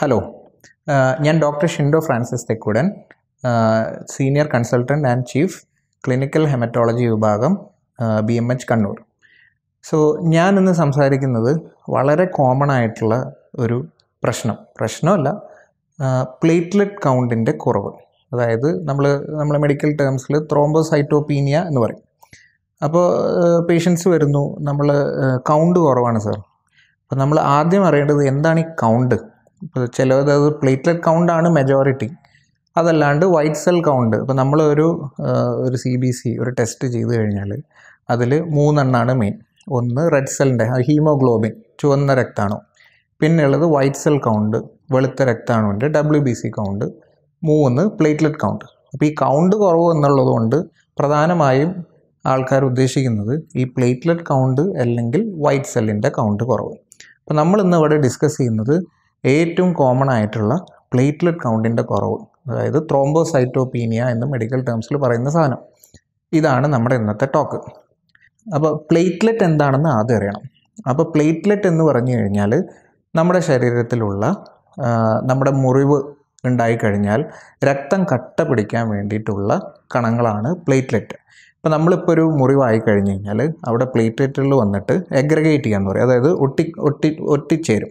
hello ഞാൻ doctor Shindo Francis Thekkudan senior consultant and chief clinical haematology വിഭാഗം B M H Kannur so ഞാൻ ഇന്ന് സംസാരിക്കുന്നത് വളരെ കോമൺ ആയിട്ടുള്ള ഒരു പ്രശ്നം പ്രശ്നമല്ല പ്ലേറ്റ്ലെറ്റ് കൗണ്ടിൻ്റെ കുറവ് അതായത് നമ്മൾ നമ്മൾ മെഡിക്കൽ ടേംസിൽ ത്രോംബോസൈറ്റോപീനിയ എന്ന് പറയും അപ്പോൾ പേഷ്യൻസ് വരുന്നു നമ്മൾ കൗണ്ട് കുറവാണ് സാർ അപ്പോൾ നമ്മൾ ആദ്യം അറിയേണ്ടത് എന്താണ് ഈ കൗണ്ട് ഇപ്പോൾ ചിലത് അത് പ്ലേറ്റ്ലെറ്റ് കൗണ്ടാണ് മെജോറിറ്റി അതല്ലാണ്ട് വൈറ്റ് സെൽ കൗണ്ട് ഇപ്പോൾ നമ്മൾ ഒരു ഒരു സി ബി സി ഒരു ടെസ്റ്റ് ചെയ്ത് കഴിഞ്ഞാൽ അതിൽ മൂന്നെണ്ണമാണ് മെയിൻ ഒന്ന് റെഡ് സെല്ലിൻ്റെ ഹീമോഗ്ലോബിൻ ചുവന്ന രക്താണു പിന്നെയുള്ളത് വൈറ്റ് സെൽ കൗണ്ട് വെളുത്ത രക്താണുവിൻ്റെ ഡബ്ല്യു ബി സി കൗണ്ട് മൂന്ന് പ്ലേറ്റ്ലെറ്റ് കൗണ്ട് അപ്പോൾ ഈ കൗണ്ട് കുറവ് എന്നുള്ളത് കൊണ്ട് പ്രധാനമായും ആൾക്കാർ ഉദ്ദേശിക്കുന്നത് ഈ പ്ലേറ്റ്ലെറ്റ് കൗണ്ട് അല്ലെങ്കിൽ വൈറ്റ് സെല്ലിൻ്റെ കൗണ്ട് കുറവ് അപ്പോൾ നമ്മൾ ഇന്ന് ഇവിടെ ഡിസ്കസ് ചെയ്യുന്നത് ഏറ്റവും കോമൺ ആയിട്ടുള്ള പ്ലേറ്റ്ലെറ്റ് കൗണ്ടിൻ്റെ കുറവ് അതായത് ത്രോംബോസൈറ്റോപീനിയ എന്ന് മെഡിക്കൽ ടേംസിൽ പറയുന്ന സാധനം ഇതാണ് നമ്മുടെ ഇന്നത്തെ ടോക്ക് അപ്പോൾ പ്ലേറ്റ്ലെറ്റ് എന്താണെന്ന് ആദ്യം അറിയണം അപ്പോൾ പ്ലേറ്റ്ലെറ്റ് എന്ന് പറഞ്ഞു കഴിഞ്ഞാൽ നമ്മുടെ ശരീരത്തിലുള്ള നമ്മുടെ മുറിവ് ഉണ്ടായിക്കഴിഞ്ഞാൽ രക്തം കട്ട പിടിക്കാൻ വേണ്ടിയിട്ടുള്ള കണങ്ങളാണ് പ്ലേറ്റ്ലെറ്റ് ഇപ്പോൾ നമ്മളിപ്പോൾ ഒരു മുറിവായി കഴിഞ്ഞ് കഴിഞ്ഞാൽ അവിടെ പ്ലേറ്റ്ലെറ്റുകൾ വന്നിട്ട് എഗ്രഗേറ്റ് ചെയ്യാന്ന് പറയും അതായത് ഒട്ടി ഒട്ടി ഒട്ടിച്ചേരും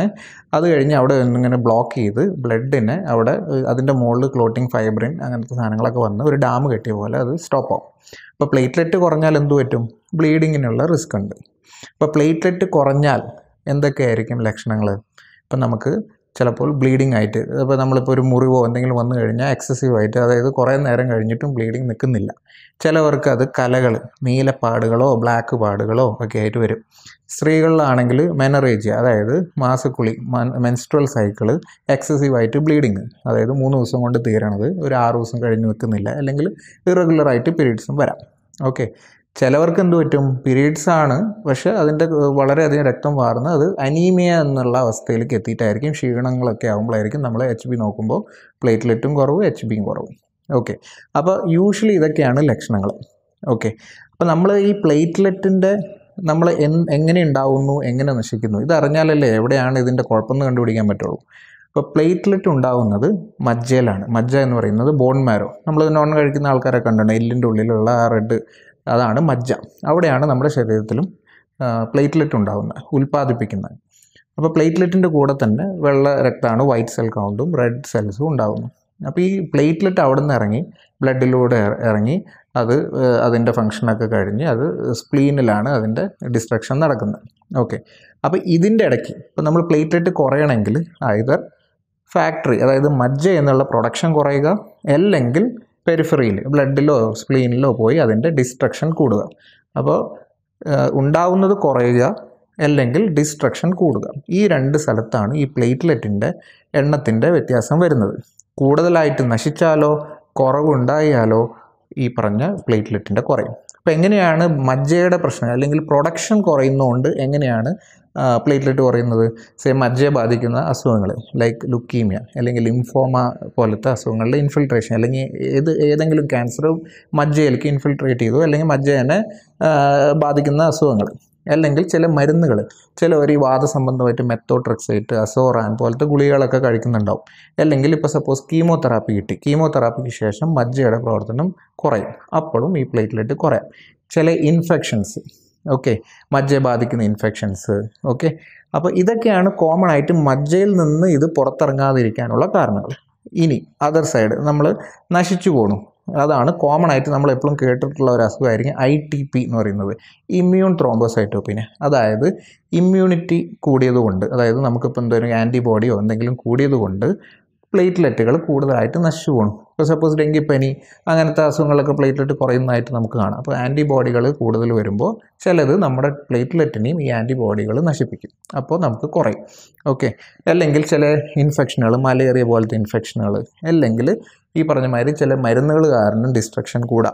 അത് കഴിഞ്ഞ് അവിടെ ഇങ്ങനെ ബ്ലോക്ക് ചെയ്ത് ബ്ലഡിനെ അവിടെ അതിൻ്റെ മുകളിൽ ക്ലോട്ടിങ് ഫൈബ്രിൻ അങ്ങനത്തെ സാധനങ്ങളൊക്കെ വന്ന് ഒരു ഡാം കെട്ടിയ പോലെ അത് സ്റ്റോപ്പ് ആവും അപ്പോൾ പ്ലേറ്റ്ലെറ്റ് കുറഞ്ഞാൽ എന്ത് പറ്റും ബ്ലീഡിങ്ങിനുള്ള റിസ്ക് ഉണ്ട് അപ്പോൾ പ്ലേറ്റ്ലെറ്റ് കുറഞ്ഞാൽ എന്തൊക്കെയായിരിക്കും ലക്ഷണങ്ങൾ ഇപ്പം നമുക്ക് ചിലപ്പോൾ ബ്ലീഡിങ് ആയിട്ട് ഇപ്പോൾ നമ്മളിപ്പോൾ ഒരു മുറിവോ എന്തെങ്കിലും വന്നു കഴിഞ്ഞാൽ എക്സസീവ് ആയിട്ട് അതായത് കുറേ നേരം കഴിഞ്ഞിട്ടും ബ്ലീഡിങ് നിൽക്കുന്നില്ല ചിലവർക്ക് അത് കലകൾ നീലപ്പാടുകളോ ബ്ലാക്ക് പാടുകളോ ഒക്കെ ആയിട്ട് വരും സ്ത്രീകളിലാണെങ്കിൽ മെനറേജ് അതായത് മാസക്കുളി മെൻസ്ട്രൽ സൈക്കിള് എക്സസീവ് ആയിട്ട് ബ്ലീഡിങ് അതായത് മൂന്ന് ദിവസം കൊണ്ട് തീരണത് ഒരു ആറ് ദിവസം കഴിഞ്ഞ് നിൽക്കുന്നില്ല അല്ലെങ്കിൽ ഇറഗുലറായിട്ട് പീരീഡ്സും വരാം ഓക്കെ ചിലവർക്ക് എന്ത് പറ്റും പീരീഡ്സ് ആണ് പക്ഷേ അതിൻ്റെ വളരെയധികം രക്തം വാർന്ന് അത് അനീമിയ എന്നുള്ള അവസ്ഥയിലേക്ക് എത്തിയിട്ടായിരിക്കും ക്ഷീണങ്ങളൊക്കെ ആകുമ്പോഴായിരിക്കും നമ്മൾ എച്ച് ബി നോക്കുമ്പോൾ പ്ലേറ്റ്ലെറ്റും കുറവ് എച്ച് ബിയും കുറവ് ഓക്കെ അപ്പോൾ യൂഷ്വലി ഇതൊക്കെയാണ് ലക്ഷണങ്ങൾ ഓക്കെ അപ്പോൾ നമ്മൾ ഈ പ്ലേറ്റ്ലെറ്റിൻ്റെ നമ്മൾ എങ്ങനെ ഉണ്ടാവുന്നു എങ്ങനെ നശിക്കുന്നു ഇത് അറിഞ്ഞാലല്ലേ എവിടെയാണ് ഇതിൻ്റെ കുഴപ്പമെന്ന് കണ്ടുപിടിക്കാൻ പറ്റുള്ളൂ അപ്പോൾ പ്ലേറ്റ്ലെറ്റ് ഉണ്ടാവുന്നത് മജ്ജയിലാണ് മജ്ജ എന്ന് പറയുന്നത് ബോൺ മാരോ നമ്മൾ നോൺ കഴിക്കുന്ന ആൾക്കാരെ കണ്ടിട്ടുണ്ട് എല്ലിൻ്റെ ഉള്ളിലുള്ള ആ റെഡ് അതാണ് മജ്ജ അവിടെയാണ് നമ്മുടെ ശരീരത്തിലും പ്ലേറ്റ്ലെറ്റ് ഉണ്ടാകുന്നത് ഉൽപ്പാദിപ്പിക്കുന്നത് അപ്പോൾ പ്ലേറ്റ്ലെറ്റിൻ്റെ കൂടെ തന്നെ വെള്ള രക്തമാണ് വൈറ്റ് സെൽ കൗണ്ടും റെഡ് സെൽസും ഉണ്ടാകുന്നു അപ്പോൾ ഈ പ്ലേറ്റ്ലെറ്റ് അവിടെ നിന്ന് ഇറങ്ങി ബ്ലഡിലൂടെ ഇറങ്ങി അത് അതിൻ്റെ ഫങ്ഷനൊക്കെ കഴിഞ്ഞ് അത് സ്പ്ലീനിലാണ് അതിൻ്റെ ഡിസ്ട്രക്ഷൻ നടക്കുന്നത് ഓക്കെ അപ്പോൾ ഇതിൻ്റെ ഇടയ്ക്ക് ഇപ്പോൾ നമ്മൾ പ്ലേറ്റ്ലെറ്റ് കുറയണമെങ്കിൽ ഐതർ ഫാക്ടറി അതായത് മജ്ജ എന്നുള്ള പ്രൊഡക്ഷൻ കുറയുക അല്ലെങ്കിൽ പെരിഫറിയിൽ ബ്ലഡിലോ സ്പ്ലീനിലോ പോയി അതിൻ്റെ ഡിസ്ട്രക്ഷൻ കൂടുക അപ്പോൾ ഉണ്ടാവുന്നത് കുറയുക അല്ലെങ്കിൽ ഡിസ്ട്രക്ഷൻ കൂടുക ഈ രണ്ട് സ്ഥലത്താണ് ഈ പ്ലേറ്റ്ലെറ്റിൻ്റെ എണ്ണത്തിൻ്റെ വ്യത്യാസം വരുന്നത് കൂടുതലായിട്ട് നശിച്ചാലോ കുറവുണ്ടായാലോ ഈ പറഞ്ഞ പ്ലേറ്റ്ലെറ്റിൻ്റെ കുറയും അപ്പോൾ എങ്ങനെയാണ് മജ്ജയുടെ പ്രശ്നം അല്ലെങ്കിൽ പ്രൊഡക്ഷൻ കുറയുന്നതുകൊണ്ട് എങ്ങനെയാണ് പ്ലേറ്റ്ലെറ്റ് കുറയുന്നത് സേ മജ്ജയെ ബാധിക്കുന്ന അസുഖങ്ങൾ ലൈക്ക് ലുക്കീമിയ അല്ലെങ്കിൽ ലിംഫോമ പോലത്തെ അസുഖങ്ങളുടെ ഇൻഫിൽട്രേഷൻ അല്ലെങ്കിൽ ഏത് ഏതെങ്കിലും ക്യാൻസർ മജ്ജയിലേക്ക് ഇൻഫിൽട്രേറ്റ് ചെയ്തു അല്ലെങ്കിൽ മജ്ജയെ ബാധിക്കുന്ന അസുഖങ്ങൾ അല്ലെങ്കിൽ ചില മരുന്നുകൾ ചിലവർ ഈ വാദസംബന്ധമായിട്ട് മെത്തോട്രിക്സൈറ്റ് അസോറാൻ പോലത്തെ ഗുളികകളൊക്കെ കഴിക്കുന്നുണ്ടാവും അല്ലെങ്കിൽ ഇപ്പോൾ സപ്പോസ് കീമോതെറാപ്പി കിട്ടി കീമോതെറാപ്പിക്ക് ശേഷം മജ്ജയുടെ പ്രവർത്തനം കുറയും അപ്പോഴും ഈ പ്ലേറ്റ്ലെറ്റ് കുറയാം ചില ഇൻഫെക്ഷൻസ് ഓക്കെ മജ്ജയെ ബാധിക്കുന്ന ഇൻഫെക്ഷൻസ് ഓക്കെ അപ്പോൾ ഇതൊക്കെയാണ് കോമൺ ആയിട്ട് മജ്ജയിൽ നിന്ന് ഇത് പുറത്തിറങ്ങാതിരിക്കാനുള്ള കാരണങ്ങൾ ഇനി അതർ സൈഡ് നമ്മൾ നശിച്ചു പോകണു അതാണ് കോമൺ ആയിട്ട് നമ്മൾ എപ്പോഴും കേട്ടിട്ടുള്ള ഒരു അസുഖമായിരിക്കും ഐ ടി പി എന്ന് പറയുന്നത് ഇമ്മ്യൂൺ ത്രോംബോസൈറ്റോപ്പിനെ അതായത് ഇമ്മ്യൂണിറ്റി കൂടിയതുകൊണ്ട് അതായത് നമുക്കിപ്പോൾ എന്തെങ്കിലും ആൻറ്റിബോഡിയോ എന്തെങ്കിലും കൂടിയതുകൊണ്ട് പ്ലേറ്റ്ലെറ്റുകൾ കൂടുതലായിട്ട് നശിച്ചു പോകണം ഇപ്പോൾ സപ്പോസ് ഡെങ്കിപ്പനി അങ്ങനത്തെ അസുഖങ്ങളൊക്കെ പ്ലേറ്റ്ലെറ്റ് കുറയുന്നതായിട്ട് നമുക്ക് കാണാം അപ്പോൾ ആൻറ്റിബോഡികൾ കൂടുതൽ വരുമ്പോൾ ചിലത് നമ്മുടെ പ്ലേറ്റ്ലെറ്റിനെയും ഈ ആൻറ്റിബോഡികൾ നശിപ്പിക്കും അപ്പോൾ നമുക്ക് കുറയും ഓക്കെ അല്ലെങ്കിൽ ചില ഇൻഫെക്ഷനുകൾ മലേറിയ പോലത്തെ ഇൻഫെക്ഷനുകൾ അല്ലെങ്കിൽ ഈ പറഞ്ഞ മാതിരി ചില മരുന്നുകൾ കാരണം ഡിസ്ട്രക്ഷൻ കൂടാം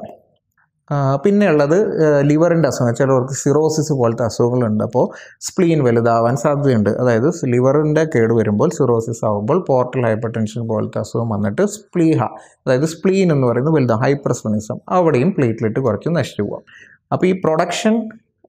പിന്നെ ഉള്ളത് ലിവറിൻ്റെ അസുഖം ചിലവർക്ക് സിറോസിസ് പോലത്തെ അസുഖങ്ങളുണ്ട് അപ്പോൾ സ്പ്ലീൻ വലുതാവാൻ സാധ്യതയുണ്ട് അതായത് ലിവറിൻ്റെ കേട് വരുമ്പോൾ സിറോസിസ് ആകുമ്പോൾ പോർട്ടൽ ഹൈപ്പർ ടെൻഷൻ പോലത്തെ അസുഖം വന്നിട്ട് സ്പ്ലീഹ അതായത് സ്പ്ലീൻ എന്ന് പറയുന്നത് വലുതാണ് ഹൈപ്പർ സ്പ്ലിനിസം അവിടെയും പ്ലേറ്റ്ലെറ്റ് കുറച്ച് നശിച്ചു പോകാം അപ്പോൾ ഈ പ്രൊഡക്ഷൻ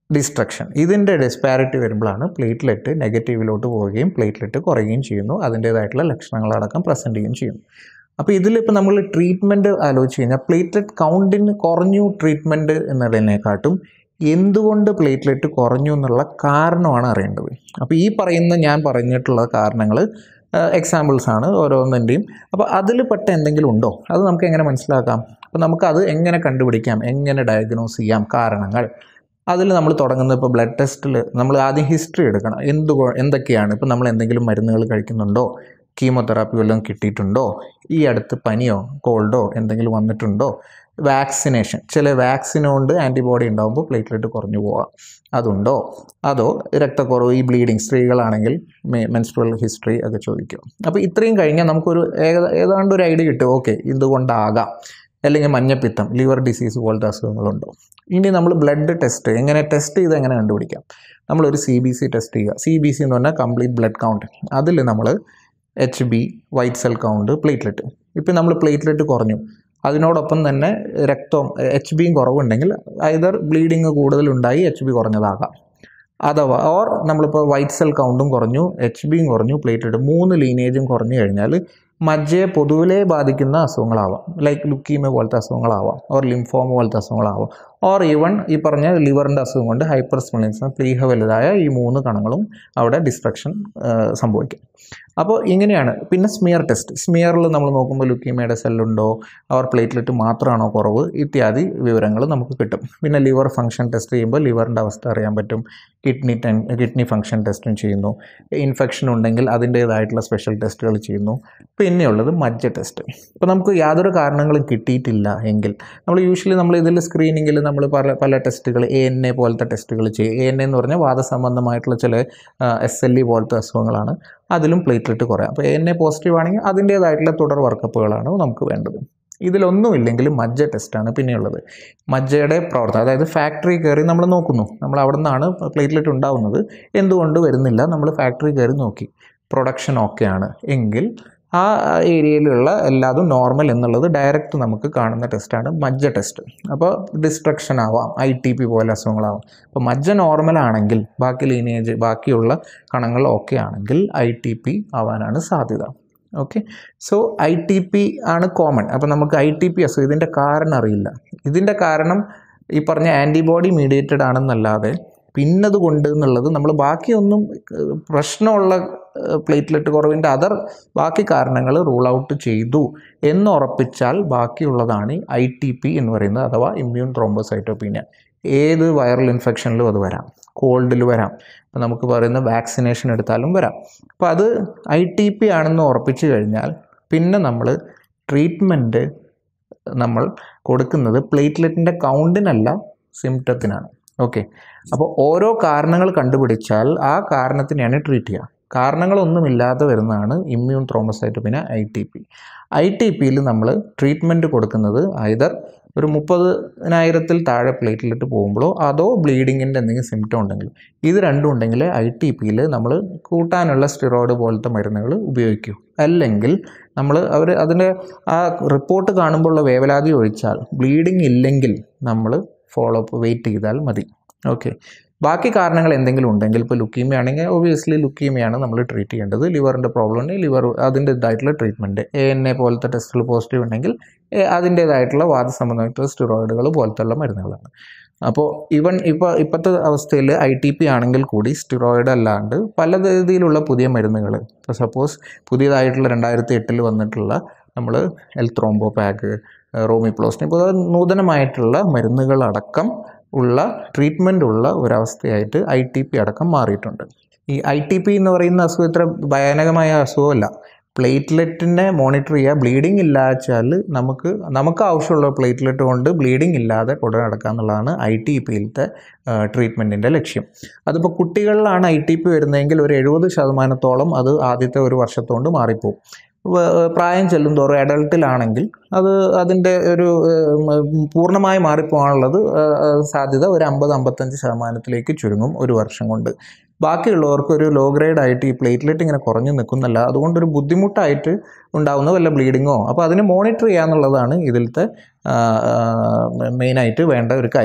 ഡിസ്ട്രക്ഷൻ ഇതിൻ്റെ ഡിസ്പാരിറ്റി വരുമ്പോഴാണ് പ്ലേറ്റ്ലെറ്റ് നെഗറ്റീവിലോട്ട് പോവുകയും പ്ലേറ്റ്ലെറ്റ് കുറയുകയും ചെയ്യുന്നു അതിൻ്റേതായിട്ടുള്ള ലക്ഷണങ്ങളടക്കം പ്രസൻറ്റ് ചെയ്യുകയും ചെയ്യുന്നു അപ്പോൾ ഇതിലിപ്പോൾ നമ്മൾ ട്രീറ്റ്മെൻറ്റ് ആലോചിച്ച് കഴിഞ്ഞാൽ പ്ലേറ്റ്ലെറ്റ് കൗണ്ടിന് കുറഞ്ഞു ട്രീറ്റ്മെൻറ്റ് എന്നുള്ളതിനെക്കാട്ടും എന്തുകൊണ്ട് പ്ലേറ്റ്ലെറ്റ് കുറഞ്ഞു എന്നുള്ള കാരണമാണ് അറിയേണ്ടത് അപ്പോൾ ഈ പറയുന്ന ഞാൻ പറഞ്ഞിട്ടുള്ള കാരണങ്ങൾ എക്സാമ്പിൾസ് ആണ് ഓരോന്നിൻ്റെയും അപ്പോൾ അതിൽ പെട്ട എന്തെങ്കിലും ഉണ്ടോ അത് നമുക്ക് എങ്ങനെ മനസ്സിലാക്കാം അപ്പോൾ നമുക്കത് എങ്ങനെ കണ്ടുപിടിക്കാം എങ്ങനെ ഡയഗ്നോസ് ചെയ്യാം കാരണങ്ങൾ അതിൽ നമ്മൾ തുടങ്ങുന്നത് ഇപ്പോൾ ബ്ലഡ് ടെസ്റ്റിൽ നമ്മൾ ആദ്യം ഹിസ്റ്ററി എടുക്കണം എന്ത് എന്തൊക്കെയാണ് ഇപ്പോൾ നമ്മൾ എന്തെങ്കിലും മരുന്നുകൾ കഴിക്കുന്നുണ്ടോ കീമോതെറാപ്പി വല്ലതും കിട്ടിയിട്ടുണ്ടോ ഈ അടുത്ത് പനിയോ കോൾഡോ എന്തെങ്കിലും വന്നിട്ടുണ്ടോ വാക്സിനേഷൻ ചില വാക്സിൻ കൊണ്ട് ആൻറ്റിബോഡി ഉണ്ടാകുമ്പോൾ പ്ലേറ്റ്ലെറ്റ് കുറഞ്ഞു പോവാം അതുണ്ടോ അതോ രക്തക്കുറവ് ഈ ബ്ലീഡിങ് സ്ത്രീകളാണെങ്കിൽ മെൻസ്ട്രൽ ഹിസ്റ്ററി ഒക്കെ ചോദിക്കും അപ്പോൾ ഇത്രയും കഴിഞ്ഞാൽ നമുക്കൊരു ഏക ഏതാണ്ട് ഒരു ഐഡിയ കിട്ടും ഓക്കെ ഇതുകൊണ്ടാകാം അല്ലെങ്കിൽ മഞ്ഞപ്പിത്തം ലിവർ ഡിസീസ് പോലത്തെ അസുഖങ്ങളുണ്ടോ ഇനി നമ്മൾ ബ്ലഡ് ടെസ്റ്റ് എങ്ങനെ ടെസ്റ്റ് ചെയ്ത് എങ്ങനെ കണ്ടുപിടിക്കാം നമ്മളൊരു സി ബി സി ടെസ്റ്റ് ചെയ്യുക സി ബി സി എന്ന് പറഞ്ഞാൽ കംപ്ലീറ്റ് ബ്ലഡ് കൗണ്ട് അതിൽ നമ്മൾ H B white cell count platelet ഇപ്പം നമ്മൾ പ്ലേറ്റ്ലെറ്റ് കുറഞ്ഞു അതിനോടൊപ്പം തന്നെ രക്തം എച്ച് ബിയും കുറവുണ്ടെങ്കിൽ ഐദർ ബ്ലീഡിങ് കൂടുതലുണ്ടായി എച്ച് ബി കുറഞ്ഞതാകാം അഥവാ ഓർ നമ്മളിപ്പോൾ വൈറ്റ് സെൽ കൗണ്ടും കുറഞ്ഞു എച്ച് ബിയും കുറഞ്ഞു പ്ലേറ്റ്ലെറ്റ് മൂന്ന് ലീനേജും കുറഞ്ഞു കഴിഞ്ഞാൽ മജ്ജയെ പൊതുവിലെ ബാധിക്കുന്ന അസുഖങ്ങളാവാം ലൈക്ക് ലുക്കീമ പോലത്തെ അസുഖങ്ങളാവാം ഓർ ലിംഫോമ പോലത്തെ അസുഖങ്ങളാവാം ഓർ ഈവൺ ഈ പറഞ്ഞ ലിവറിൻ്റെ അസുഖം കൊണ്ട് ഹൈപ്പർ സ്പ്ലിൻസ് പ്ലീഹ വലുതായ ഈ മൂന്ന് കണങ്ങളും അവിടെ ഡിസ്ട്രക്ഷൻ സംഭവിക്കും അപ്പോൾ ഇങ്ങനെയാണ് പിന്നെ സ്മിയർ ടെസ്റ്റ് സ്മിയറിൽ നമ്മൾ നോക്കുമ്പോൾ ലുക്കീമയുടെ സെല്ലുണ്ടോ അവർ പ്ലേറ്റ്ലെറ്റ് മാത്രമാണോ കുറവ് ഇത്യാദി വിവരങ്ങൾ നമുക്ക് കിട്ടും പിന്നെ ലിവർ ഫംഗ്ഷൻ ടെസ്റ്റ് ചെയ്യുമ്പോൾ ലിവറിൻ്റെ അവസ്ഥ അറിയാൻ പറ്റും കിഡ്നി ടെൻ കിഡ്നി ഫംഗ്ഷൻ ടെസ്റ്റും ചെയ്യുന്നു ഇൻഫെക്ഷൻ ഉണ്ടെങ്കിൽ അതിൻ്റേതായിട്ടുള്ള സ്പെഷ്യൽ ടെസ്റ്റുകൾ ചെയ്യുന്നു പിന്നെയുള്ളത് മജ്ജ ടെസ്റ്റ് ഇപ്പോൾ നമുക്ക് യാതൊരു കാരണങ്ങളും കിട്ടിയിട്ടില്ല എങ്കിൽ നമ്മൾ യൂഷ്വലി നമ്മൾ ഇതിൽ സ്ക്രീനിങ്ങിൽ നമ്മൾ പല പല ടെസ്റ്റുകൾ എ എൻ എ പോലത്തെ ടെസ്റ്റുകൾ ചെയ്യും എ എൻ എന്ന് പറഞ്ഞാൽ വാദസംബന്ധമായിട്ടുള്ള ചില എസ് എൽ ഇ പോലത്തെ അസുഖങ്ങളാണ് അതിലും പ്ലേറ്റ്ലെറ്റ് കുറയാം അപ്പോൾ എ എൻ എ പോസിറ്റീവ് ആണെങ്കിൽ അതിൻ്റേതായിട്ടുള്ള തുടർ വർക്കപ്പുകളാണ് നമുക്ക് വേണ്ടത് ഇതിലൊന്നുമില്ലെങ്കിൽ മജ്ജ ടെസ്റ്റാണ് പിന്നെയുള്ളത് മജ്ജയുടെ പ്രവർത്തനം അതായത് ഫാക്ടറി കയറി നമ്മൾ നോക്കുന്നു നമ്മൾ അവിടെ നിന്നാണ് പ്ലേറ്റ്ലെറ്റ് ഉണ്ടാവുന്നത് എന്തുകൊണ്ട് വരുന്നില്ല നമ്മൾ ഫാക്ടറി കയറി നോക്കി പ്രൊഡക്ഷൻ ഓക്കെയാണ് എങ്കിൽ ആ ഏരിയയിലുള്ള എല്ലാതും നോർമൽ എന്നുള്ളത് ഡയറക്റ്റ് നമുക്ക് കാണുന്ന ടെസ്റ്റാണ് മജ്ജ ടെസ്റ്റ് അപ്പോൾ ഡിസ്ട്രക്ഷൻ ആവാം ഐ ടി പി പോലെ അസുഖങ്ങളാവാം അപ്പോൾ മജ്ജ നോർമൽ ആണെങ്കിൽ ബാക്കി ലീനേജ് ബാക്കിയുള്ള കണങ്ങൾ ഓക്കെ ആണെങ്കിൽ ഐ ടി പി ആവാനാണ് സാധ്യത okay so I T P ആണ് കോമൺ അപ്പോൾ നമുക്ക് ഐ ടി പി അസുഖം ഇതിൻ്റെ കാരണം അറിയില്ല ഇതിൻ്റെ കാരണം ഈ പറഞ്ഞ ആൻറ്റിബോഡി മീഡിയേറ്റഡ് ആണെന്നല്ലാതെ പിന്നത് കൊണ്ട് എന്നുള്ളത് നമ്മൾ ബാക്കിയൊന്നും ഏഹ്, പ്രശ്നമുള്ള പ്ലേറ്റ്ലെറ്റ് കുറവിൻ്റെ അതർ ബാക്കി കാരണങ്ങൾ റൂൾ ഔട്ട് ചെയ്തു എന്ന് ഉറപ്പിച്ചാൽ ബാക്കിയുള്ളതാണ് ഐ ടി പി എന്ന് പറയുന്നത് അഥവാ ഇമ്മ്യൂൺ ത്രോംബോസൈറ്റോപീനിയ ഏത് വൈറൽ ഇൻഫെക്ഷനിലും അത് വരാം കോൾഡിൽ വരാം ഇപ്പം നമുക്ക് പറയുന്ന വാക്സിനേഷൻ എടുത്താലും വരാം അപ്പോൾ അത് ഐ ടി പി ആണെന്ന് ഉറപ്പിച്ചു കഴിഞ്ഞാൽ പിന്നെ നമ്മൾ ട്രീറ്റ്മെൻറ്റ് നമ്മൾ കൊടുക്കുന്നത് പ്ലേറ്റ്ലെറ്റിൻ്റെ കൗണ്ടിനല്ല സിംറ്റത്തിനാണ് ഓക്കെ അപ്പോൾ ഓരോ കാരണങ്ങൾ കണ്ടുപിടിച്ചാൽ ആ കാരണത്തിനെയാണ് ട്രീറ്റ് ചെയ്യുക കാരണങ്ങളൊന്നുമില്ലാതെ വരുന്നതാണ് immune thrombocytopenia I T P I T പിയിൽ നമ്മൾ ട്രീറ്റ്മെൻറ്റ് കൊടുക്കുന്നത് ഐതർ ഒരു മുപ്പതിനായിരത്തിൽ താഴെ പ്ലേറ്റിലിട്ട് പോകുമ്പോഴോ അതോ ബ്ലീഡിങ്ങിൻ്റെ എന്തെങ്കിലും സിംറ്റം ഉണ്ടെങ്കിലും ഇത് രണ്ടും ഉണ്ടെങ്കിൽ ഐ ടി പിയിൽ നമ്മൾ കൂട്ടാനുള്ള സ്റ്റിറോയിഡ് പോലത്തെ മരുന്നുകൾ ഉപയോഗിക്കൂ അല്ലെങ്കിൽ നമ്മൾ അവർ അതിൻ്റെ ആ റിപ്പോർട്ട് കാണുമ്പോഴുള്ള വേവലാതി ഒഴിച്ചാൽ ബ്ലീഡിങ് ഇല്ലെങ്കിൽ നമ്മൾ ഫോളോ അപ്പ് വെയിറ്റ് ചെയ്താൽ മതി ഓക്കെ ബാക്കി കാരണങ്ങൾ എന്തെങ്കിലും ഉണ്ടെങ്കിൽ ഇപ്പോൾ ലുക്കീമിയ ആണെങ്കിൽ ഒബിയസ്ലി ലുക്കീമിയാണ് നമ്മൾ ട്രീറ്റ് ചെയ്യേണ്ടത് ലിവറിൻ്റെ പ്രോബ്ലം ഉണ്ടെങ്കിൽ ലിവർ അതിൻ്റെതായിട്ടുള്ള ട്രീറ്റ്മെൻറ്റ് എ എൻ എ പോലത്തെ ടെസ്റ്റുകൾ പോസിറ്റീവ് ഉണ്ടെങ്കിൽ ഏ, അതിൻ്റേതായിട്ടുള്ള വാദസംബന്ധമായിട്ടുള്ള സ്റ്റിറോയിഡുകൾ പോലത്തുള്ള മരുന്നുകളാണ് അപ്പോൾ ഇവൻ ഇപ്പോൾ ഇപ്പോഴത്തെ അവസ്ഥയിൽ ഐ ടി പി ആണെങ്കിൽ കൂടി സ്റ്റിറോയിഡ് അല്ലാണ്ട് പല രീതിയിലുള്ള പുതിയ മരുന്നുകൾ ഇപ്പോൾ സപ്പോസ് പുതിയതായിട്ടുള്ള രണ്ടായിരത്തി എട്ടിൽ വന്നിട്ടുള്ള നമ്മൾ എൽ ത്രോംബോ പാക്ക് റോമിപ്ലോസ്റ്റിൻ ഇപ്പോൾ നൂതനമായിട്ടുള്ള മരുന്നുകളടക്കം ഉള്ള ട്രീറ്റ്മെൻ്റ് ഉള്ള ഒരവസ്ഥയായിട്ട് ഐ ടി പി അടക്കം മാറിയിട്ടുണ്ട് ഈ ഐ ടി പി എന്ന് പറയുന്ന അസുഖം ഇത്ര ഭയാനകമായ അസുഖമല്ല പ്ലേറ്റ്ലെറ്റിനെ മോണിറ്റർ ചെയ്യുക ബ്ലീഡിങ് ഇല്ലാച്ചാൽ നമുക്ക് നമുക്ക് ആവശ്യമുള്ള പ്ലേറ്റ്ലെറ്റ് കൊണ്ട് ബ്ലീഡിങ് ഇല്ലാതെ കൊണ്ടു നടക്കുക എന്നുള്ളതാണ് ഐ ടി പിയിലത്തെ ട്രീറ്റ്മെൻറ്റിൻ്റെ ലക്ഷ്യം അതിപ്പോൾ കുട്ടികളിലാണ് ഐ ടി പി വരുന്നതെങ്കിൽ ഒരു എഴുപത് ശതമാനത്തോളം അത് ആദ്യത്തെ ഒരു വർഷത്തോണ്ട് മാറിപ്പോവും വ- പ്രായം ചെല്ലുന്തോറും അഡൾട്ടിലാണെങ്കിൽ അത് അതിൻ്റെ ഒരു ഏഹ്, പൂർണ്ണമായി മാറിപ്പോകാനുള്ളത് ഏഹ്, ഏഹ്, സാധ്യത ഒരു അമ്പത് അമ്പത്തഞ്ച് ശതമാനത്തിലേക്ക് ചുരുങ്ങും ഒരു വർഷം കൊണ്ട് ബാക്കിയുള്ളവർക്ക് ഒരു ലോ ഗ്രേഡ് ആയിട്ട് ഈ പ്ലേറ്റ്ലെറ്റ് ഇങ്ങനെ കുറഞ്ഞു നിൽക്കുന്നല്ല അതുകൊണ്ടൊരു ബുദ്ധിമുട്ടായിട്ട് ഉണ്ടാകുന്ന വല്ല ബ്ലീഡിങ്ങോ അപ്പോൾ അതിനെ മോണിറ്റർ ചെയ്യുക എന്നുള്ളതാണ് ഇതിലത്തെ മെയിനായിട്ട് വേണ്ട ഒരു കാര്യം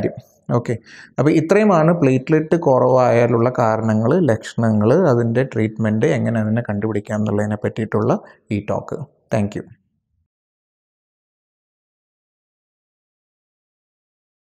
ഓക്കെ അപ്പോൾ ഇത്രയുമാണ് പ്ലേറ്റ്ലെറ്റ് കുറവായാലുള്ള കാരണങ്ങൾ ലക്ഷണങ്ങൾ അതിൻ്റെ ട്രീറ്റ്മെൻറ്റ് എങ്ങനെ അതിനെ കണ്ടുപിടിക്കാം എന്നുള്ളതിനെ പറ്റിയിട്ടുള്ള ഈ ടോക്ക് താങ്ക്